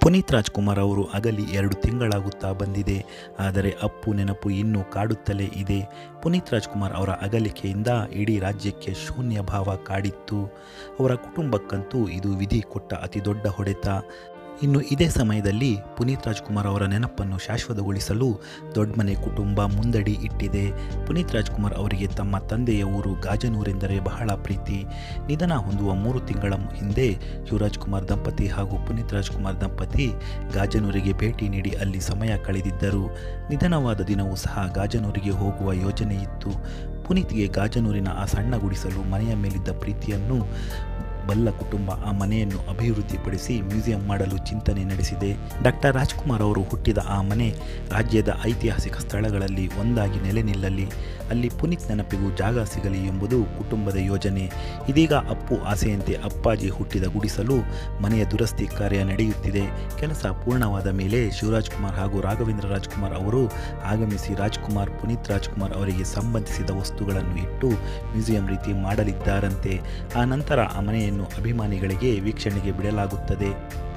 ಪುನೀತ್ ರಾಜ್ಕುಮಾರ್ ಅವರು ಅಗಲಿ ಎರಡು ತಿಂಗಳಾಗುತ್ತಾ ಬಂದಿದೆ ಆದರೆ ಅಪ್ಪು ನೆನಪು ಇನ್ನೂ ಕಾಡುತ್ತಲೇ ಇದೆ ಪುನೀತ್ ರಾಜ್ಕುಮಾರ್ ಅವರ ಅಗಲಿಕೆಯಿಂದ ಇಡೀ ರಾಜ್ಯಕ್ಕೆ ಶೂನ್ಯ ಭಾವ ಕಾಡಿತ್ತು ಅವರ ಕುಟುಂಬಕ್ಕಂತೂ ಇದು ವಿಧಿ ಕೊಟ್ಟ ಅತಿ ದೊಡ್ಡ ಹೊಡೆತ ಇನ್ನು ಇದೇ ಸಮಯದಲ್ಲಿ ಪುನೀತ್ ರಾಜ್ಕುಮಾರ್ ಅವರ ನೆನಪನ್ನು ಶಾಶ್ವತಗೊಳಿಸಲು ದೊಡ್ಡಮನೆ ಕುಟುಂಬ ಮುಂದಡಿ ಇಟ್ಟಿದೆ ಪುನೀತ್ ರಾಜ್ಕುಮಾರ್ ಅವರಿಗೆ ತಮ್ಮ ತಂದೆಯ ಊರು ಗಾಜನೂರೆಂದರೆ ಬಹಳ ಪ್ರೀತಿ ನಿಧನ ಹೊಂದುವ ಮೂರು ತಿಂಗಳ ಹಿಂದೆ ಶಿವರಾಜ್ ಕುಮಾರ್ ದಂಪತಿ ಹಾಗೂ ಪುನೀತ್ ರಾಜ್ಕುಮಾರ್ ದಂಪತಿ ಗಾಜನೂರಿಗೆ ಭೇಟಿ ನೀಡಿ ಅಲ್ಲಿ ಸಮಯ ಕಳೆದಿದ್ದರು ನಿಧನವಾದ ದಿನವೂ ಸಹ ಗಾಜನೂರಿಗೆ ಹೋಗುವ ಯೋಜನೆ ಇತ್ತು ಪುನೀತ್ಗೆ ಗಾಜನೂರಿನ ಆ ಸಣ್ಣ ಗುಡಿಸಲು ಮನೆಯ ಮೇಲಿದ್ದ ಪ್ರೀತಿಯನ್ನು ಬಲ್ಲ ಕುಟುಂಬ ಆ ಮನೆಯನ್ನು ಅಭಿವೃದ್ಧಿಪಡಿಸಿ ಮ್ಯೂಸಿಯಂ ಮಾಡಲು ಚಿಂತನೆ ನಡೆಸಿದೆ ಡಾಕ್ಟರ್ ರಾಜ್ಕುಮಾರ್ ಅವರು ಹುಟ್ಟಿದ ಆ ಮನೆ ರಾಜ್ಯದ ಐತಿಹಾಸಿಕ ಸ್ಥಳಗಳಲ್ಲಿ ಒಂದಾಗಿ ನೆಲೆ ನಿಲ್ಲಲಿ ಅಲ್ಲಿ ಪುನೀತ್ ನೆನಪಿಗೂ ಜಾಗ ಸಿಗಲಿ ಎಂಬುದು ಕುಟುಂಬದ ಯೋಜನೆ ಇದೀಗ ಅಪ್ಪು ಆಸೆಯಂತೆ ಅಪ್ಪಾಜಿ ಹುಟ್ಟಿದ ಗುಡಿಸಲು ಮನೆಯ ದುರಸ್ತಿ ಕಾರ್ಯ ನಡೆಯುತ್ತಿದೆ ಕೆಲಸ ಪೂರ್ಣವಾದ ಮೇಲೆ ಶಿವರಾಜ್ ಕುಮಾರ್ ಹಾಗೂ ರಾಘವೇಂದ್ರ ರಾಜ್ಕುಮಾರ್ ಅವರು ಆಗಮಿಸಿ ರಾಜ್ಕುಮಾರ್ ಪುನೀತ್ ರಾಜ್ಕುಮಾರ್ ಅವರಿಗೆ ಸಂಬಂಧಿಸಿದ ವಸ್ತುಗಳನ್ನು ಇಟ್ಟು ಮ್ಯೂಸಿಯಂ ರೀತಿ ಮಾಡಲಿದ್ದಾರಂತೆ ಆ ನಂತರ ಆ ಮನೆಯನ್ನು ಅಭಿಮಾನಿಗಳಿಗೆ ವೀಕ್ಷಣೆಗೆ ಬಿಡಲಾಗುತ್ತದೆ